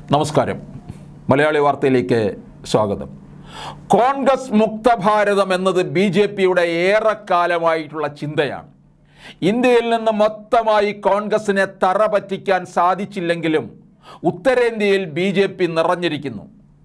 നമസ്കാരം മലയാളി വാർത്തയിലേക്ക് സ്വാഗതം കോൺഗ്രസ് മുക്ത ഭാരതം എന്നത് ബി ജെ പിയുടെ ഏറെക്കാലമായിട്ടുള്ള ചിന്തയാണ് ഇന്ത്യയിൽ നിന്ന് മൊത്തമായി കോൺഗ്രസിനെ തറ പറ്റിക്കാൻ സാധിച്ചില്ലെങ്കിലും ഉത്തരേന്ത്യയിൽ ബി ജെ പി നിറഞ്ഞിരിക്കുന്നു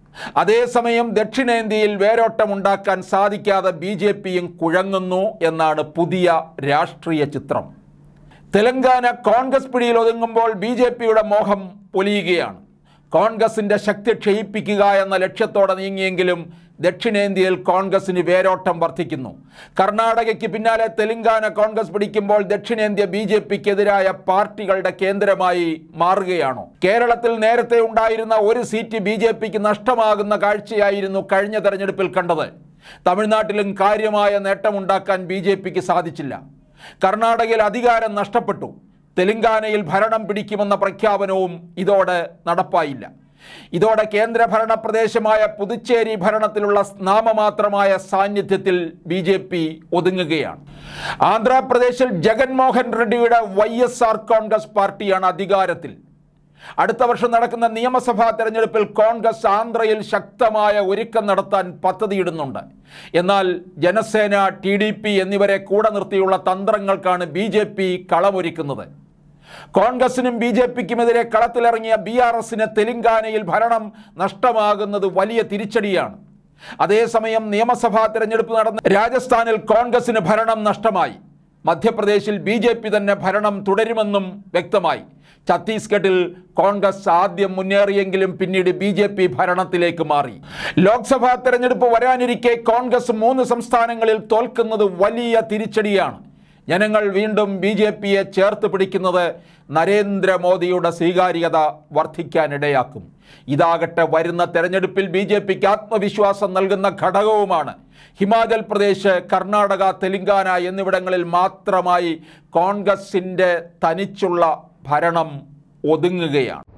അതേസമയം ദക്ഷിണേന്ത്യയിൽ വേരോട്ടമുണ്ടാക്കാൻ സാധിക്കാതെ ബി ജെ പിയും കുഴങ്ങുന്നു എന്നാണ് പുതിയ രാഷ്ട്രീയ ചിത്രം തെലങ്കാന കോൺഗ്രസ് പിടിയിൽ ഒതുങ്ങുമ്പോൾ ബി ജെ പിയുടെ മോഹം പൊലിയുകയാണ് കോൺഗ്രസിന്റെ ശക്തി ക്ഷയിപ്പിക്കുക എന്ന ലക്ഷ്യത്തോടെ നീങ്ങിയെങ്കിലും ദക്ഷിണേന്ത്യയിൽ കോൺഗ്രസിന് വേരോട്ടം വർദ്ധിക്കുന്നു കർണാടകയ്ക്ക് പിന്നാലെ തെലങ്കാന കോൺഗ്രസ് പിടിക്കുമ്പോൾ ദക്ഷിണേന്ത്യ ബി ജെ പിക്കെതിരായ പാർട്ടികളുടെ കേന്ദ്രമായി മാറുകയാണോ കേരളത്തിൽ നേരത്തെ ഉണ്ടായിരുന്ന ഒരു സീറ്റ് ബി ജെ പിക്ക് നഷ്ടമാകുന്ന കാഴ്ചയായിരുന്നു കഴിഞ്ഞ തെരഞ്ഞെടുപ്പിൽ കണ്ടത് തമിഴ്നാട്ടിലും കാര്യമായ നേട്ടമുണ്ടാക്കാൻ ബി ജെ പിക്ക് സാധിച്ചില്ല കർണാടകയിൽ അധികാരം നഷ്ടപ്പെട്ടു തെലങ്കാനയിൽ ഭരണം പിടിക്കുമെന്ന പ്രഖ്യാപനവും ഇതോടെ നടപ്പായില്ല ഇതോടെ കേന്ദ്രഭരണ പ്രദേശമായ പുതുച്ചേരി ഭരണത്തിലുള്ള നാമമാത്രമായ സാന്നിധ്യത്തിൽ ബി ജെ പി ഒതുങ്ങുകയാണ് ആന്ധ്രാപ്രദേശിൽ ജഗൻമോഹൻ റെഡ്ഡിയുടെ വൈ എസ് ആർ കോൺഗ്രസ് പാർട്ടിയാണ് അധികാരത്തിൽ അടുത്ത വർഷം നടക്കുന്ന നിയമസഭാ തെരഞ്ഞെടുപ്പിൽ കോൺഗ്രസ് ആന്ധ്രയിൽ ശക്തമായ ഒരുക്കം നടത്താൻ പദ്ധതിയിടുന്നുണ്ട് എന്നാൽ ജനസേന ടി ഡി പി എന്നിവരെ കൂടെ നിർത്തിയുള്ള തന്ത്രങ്ങൾക്കാണ് ബി ജെ പി കളമൊരുക്കുന്നത് കോൺഗ്രസിനും ബി ജെ പിക്കുമെതിരെ കളത്തിലിറങ്ങിയ ബി ആർ എസിന് തെലങ്കാനയിൽ ഭരണം നഷ്ടമാകുന്നത് വലിയ തിരിച്ചടിയാണ് അതേസമയം നിയമസഭാ തെരഞ്ഞെടുപ്പ് നടന്ന രാജസ്ഥാനിൽ കോൺഗ്രസിന് ഭരണം നഷ്ടമായി മധ്യപ്രദേശിൽ ബി ജെ പി തന്നെ ഭരണം തുടരുമെന്നും വ്യക്തമായി ഛത്തീസ്ഗഡിൽ കോൺഗ്രസ് ആദ്യം മുന്നേറിയെങ്കിലും പിന്നീട് ബി ജെ പി ഭരണത്തിലേക്ക് മാറി ലോക്സഭാ തെരഞ്ഞെടുപ്പ് വരാനിരിക്കെ കോൺഗ്രസ് മൂന്ന് സംസ്ഥാനങ്ങളിൽ തോൽക്കുന്നത് വലിയ തിരിച്ചടിയാണ് ജനങ്ങൾ വീണ്ടും ബി ജെ പിയെ ചേർത്ത് പിടിക്കുന്നത് നരേന്ദ്രമോദിയുടെ സ്വീകാര്യത വർദ്ധിക്കാനിടയാക്കും ഇതാകട്ടെ വരുന്ന തെരഞ്ഞെടുപ്പിൽ ബി ജെ പിക്ക് ആത്മവിശ്വാസം നൽകുന്ന ഘടകവുമാണ് ഹിമാചൽ പ്രദേശ് കർണാടക തെലങ്കാന എന്നിവിടങ്ങളിൽ മാത്രമായി കോൺഗ്രസിൻ്റെ തനിച്ചുള്ള ഭരണം ഒതുങ്ങുകയാണ്